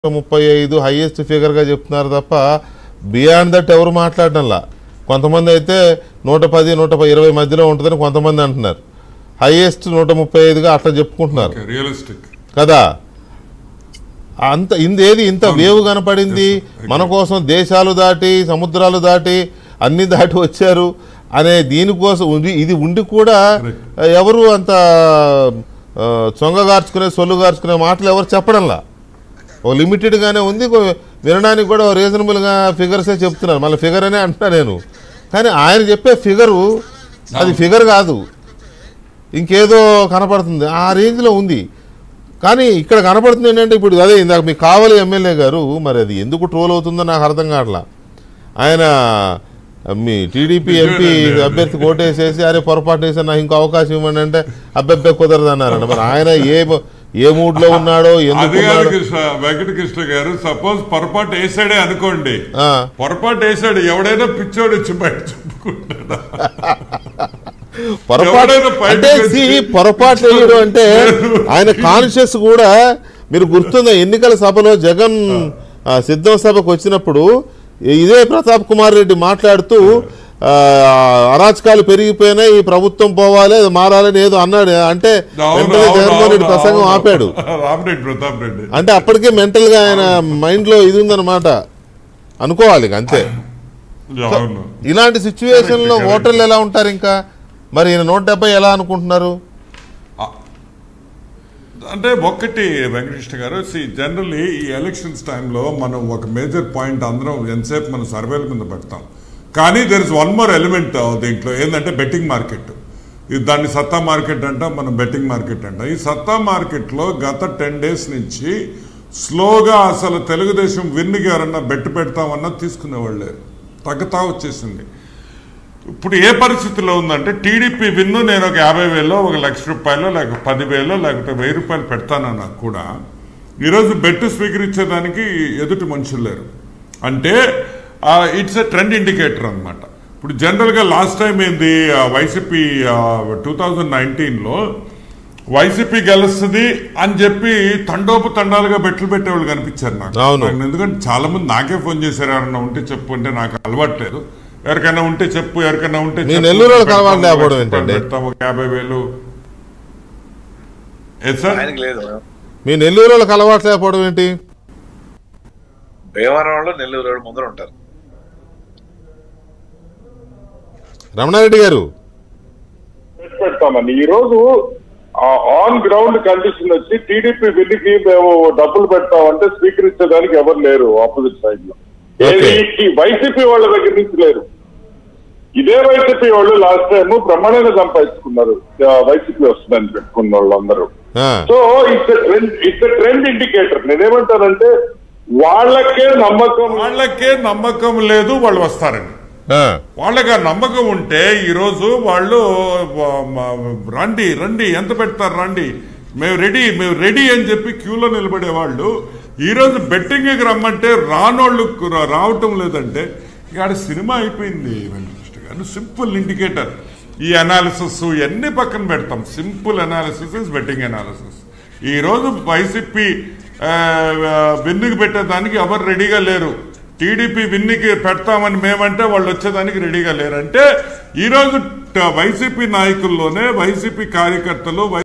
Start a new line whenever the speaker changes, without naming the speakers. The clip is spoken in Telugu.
ముప్పై ఐదు హైయెస్ట్ ఫిగర్గా చెప్తున్నారు తప్ప బియాండ్ దట్ ఎవరు మాట్లాడడంలా కొంతమంది అయితే నూట పది నూట ప- ఇరవై మధ్యలో ఉంటుందని కొంతమంది అంటున్నారు హైయెస్ట్ నూట ముప్పై ఐదుగా అట్లా చెప్పుకుంటున్నారు
రియలిస్టిక్
కదా అంత ఇందేది ఇంత వేవ్ కనపడింది మన కోసం దేశాలు దాటి సముద్రాలు దాటి అన్ని దాటి వచ్చారు అనే దీనికోసం ఉంది ఇది ఉండి కూడా ఎవరు అంత ఆ, చొంగగార్చుకునే సొల్లుగార్చుకునే మాటలు ఎవరు చెప్పడంలా ఓ లిమిటెడ్గానే ఉంది కొ- వినడానికి కూడా ఓ రీజనబుల్గా ఫిగర్సే చెప్తున్నారు మళ్ళీ ఫిగర్ అనే అంటున్నా నేను కానీ ఆయన చెప్పే ఫిగరు అది ఫిగర్ కాదు ఇంకేదో కనపడుతుంది ఆ రేంజ్లో ఉంది కానీ ఇక్కడ కనపడుతుంది ఏంటంటే ఇప్పుడు అదే ఇందాక మీకు కావాలి ఎమ్మెల్యే గారు మరి అది ఎందుకు ట్రోల్ అవుతుందో నాకు అర్థం కావట్లా ఆయన మీ టీడీపీ ఎంపీ అభ్యర్థి ఓటేసేసి అరే పొరపాటు వేసి నాకు ఇంకో అవకాశం ఇవ్వండి అంటే అబ్బెబ్బే కుదరదు అన్నారంట మరి ఆయన ఏ ఏ మూడ్లో ఉన్నాడో ఎందుకు
అది కాదు
ఉన్నాడో
కృష్ణ వెంకటకృష్ణ గారు సపోజ్ పొరపాటు వేసాడే అనుకోండి
ఆ,
పొరపాటు వేసాడు ఎవడైనా పిచ్చోడు వచ్చి బయట చెప్పుకుంటాడా
పొరపాటు
ఎవడైనా బయటకు
అంటే
వచ్చి-
see, పొరపాటు వేయడం అంటే ఆయన కాన్షియస్ కూడా మీరు గుర్తుందా ఎన్నికల సభలో జగన్ ఆ, సిద్ధం సభకు వచ్చినప్పుడు ఇదే ప్రతాప్ కుమార్ రెడ్డి మాట్లాడుతూ ఆ, అరాచకాలు పెరిగిపోయినాయి ఈ ప్రభుత్వం పోవాలి అది మారాలని ఏదో అన్నాడు అంటే
అవును,
వెంటనే
అవును,
జగన్మోహన్ రెడ్డి
అవును,
ప్రసంగం
అవును.
ఆపాడు
రామరెడ్డి ప్రతాప్ రెడ్డి
అంటే అప్పటికే మెంటల్ గా ఆయన మైండ్ లో ఇది ఉందన్నమాట అనుకోవాలి ఇక అంతే
అవును
ఇలాంటి సిచ్యువేషన్ లో
Correct, correct.
ఓటర్లు ఎలా ఉంటారు ఇంకా మరి ఈయన నూట డెబ్బై ఎలా అనుకుంటున్నారు
అంటే ఒక్కటి వెంకటకృష్ణ గారు సి జనరల్లీ ఈ ఎలక్షన్స్ టైంలో మనం ఒక మేజర్ పాయింట్ అందరం ఎంతసేపు మనం సర్వేల మీద పెడతాం కానీ there is one more element దీంట్లో ఏంటంటే బెట్టింగ్ మార్కెట్ ఇది దాన్ని సత్తా మార్కెట్ అంటాం మనం బెట్టింగ్ మార్కెట్ అంటాం ఈ సత్తా మార్కెట్లో గత టెన్ డేస్ నుంచి స్లోగా అసలు తెలుగుదేశం విన్నుకి ఎవరన్నా బెట్టు పెడతామన్నా తీసుకునేవాళ్ళు లేరు తగ్గుతా వచ్చేసింది ఇప్పుడు ఏ పరిస్థితిలో ఉందంటే టీడీపీ విన్ను నేను ఒక యాభై వేలో ఒక లక్ష రూపాయలు లేక పదివేలో లేకపోతే వెయ్యి రూపాయలు పెడతానన్నా కూడా ఈరోజు బెట్టు స్వీకరించేదానికి ఎదుటి మనుషులు లేరు అంటే ఇట్స్ ఎ ట్రెండ్ ఇండికేటర్ అన్నమాట ఇప్పుడు జనరల్గా లాస్ట్ టైం ఏంది వైసీపీ టూ థౌజండ్ నైన్టీన్లో వైసీపీ గెలుస్తుంది అని చెప్పి తండోపు తండాలుగా బెట్లు పెట్టేవాళ్ళు కనిపించారు నాకు
అవును.
నాకు ఎందుకంటే చాలా మంది నాకే ఫోన్ చేశారు ఎవరన్నా ఉంటే చెప్పు అంటే నాకు అలవాట్లేదు ఎవరికైనా ఉంటే చెప్పు ఎవరికైనా ఉంటే
మీ
చెప్పు.
నెల్లూరు వాళ్ళకి
పెడతాము,
అలవాటు లేకపోవడం
పెడతాము,
ఏంటండి?
పెడతాము, ఒక యాభై వేలు ఏ సార్
ఆయనకి లేదు
మీ నెల్లూరు వాళ్ళకి అలవాటు లేకపోవడం ఏంటి
భీమవరం వాళ్ళు నెల్లూరు వాళ్ళు ముందర ఉంటారు
రమణారెడ్డి గారు
పెడతామండి ఈ రోజు ఆన్ గ్రౌండ్ కండిషన్ వచ్చి టీడీపీ విన్నికి మేము డబ్బులు పెడతామంటే స్వీకరించడానికి ఎవరు లేరు ఆపోజిట్ సైడ్ లో ఏది ఈ వైసీపీ వాళ్ళ దగ్గర నుంచి లేరు ఇదే వైసీపీ వాళ్ళు లాస్ట్ టైం బ్రహ్మాండంగా సంపాదించుకున్నారు ఆ, వైసీపీ వస్తుందని పెట్టుకున్న వాళ్ళందరూ
ఆ,
so it's trend it's trend indicator నేనేమంటానంటే వాళ్ళకే నమ్మకం
వాళ్ళకే నమ్మకం లేదు వాళ్ళు వస్తారని
ఆ,
వాళ్ళకి ఆ నమ్మకం ఉంటే ఈరోజు వాళ్ళు వ- మ- రండి రండి ఎంత పెడతారు రండి మేము రెడీ మేము రెడీ అని చెప్పి క్యూలో నిలబడే వాళ్ళు ఈరోజు బెట్టింగ్కి రమ్మంటే రానోళ్ళు కు- రావటం లేదంటే ఇక్కడ సినిమా అయిపోయింది వెంకటకృష్ణ గారు సింపుల్ ఇండికేటర్ ఈ అనాలిసిస్ ఇవన్నీ పక్కన పెడతాం simple analysis is betting analysis ఈరోజు వైసీపీ విన్నుకి పెట్టేదానికి ఎవరు రెడీగా లేరు టీడీపీ విన్నికి పెడతామని మేమంటే వాళ్ళు వచ్చేదానికి రెడీగా లేరంటే ఈరోజు ట- వైసీపీ నాయకుల్లోనే వైసీపీ కార్యకర్తలు